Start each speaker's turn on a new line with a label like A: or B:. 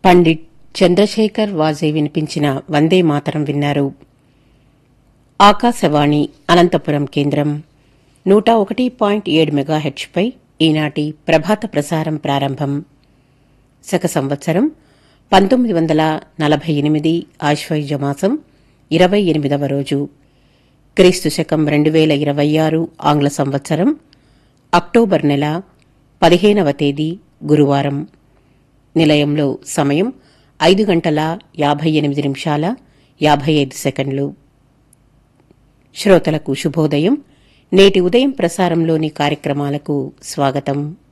A: పండిట్ చంద్రశేఖర్ వాజే వినిపించిన వందే మాతరం విన్నారు ఆకాశవాణి అనంతపురం కేంద్రం నూట ఒకటి పాయింట్ ఏడు మెగాహెచ్పై ఈనాటి ప్రభాత ప్రసారం ప్రారంభం శక సంవత్సరం పంతొమ్మిది వందల నలభై ఎనిమిది ఆశ్వయుజ మాసం ఇరవై ఎనిమిదవ రోజు క్రీస్తు శకం రెండు వేల ఇరవై ఆరు ఆంగ్ల సంవత్సరం అక్టోబర్ నెల పదిహేనవ తేదీ గురువారం నిలయంలో సమయం ఐదు గంటల యాభై ఎనిమిది నిమిషాల యాభై ఐదు సెకండ్లు శ్రోతలకు శుభోదయం నేటి ఉదయం ప్రసారంలోని కార్యక్రమాలకు స్వాగతం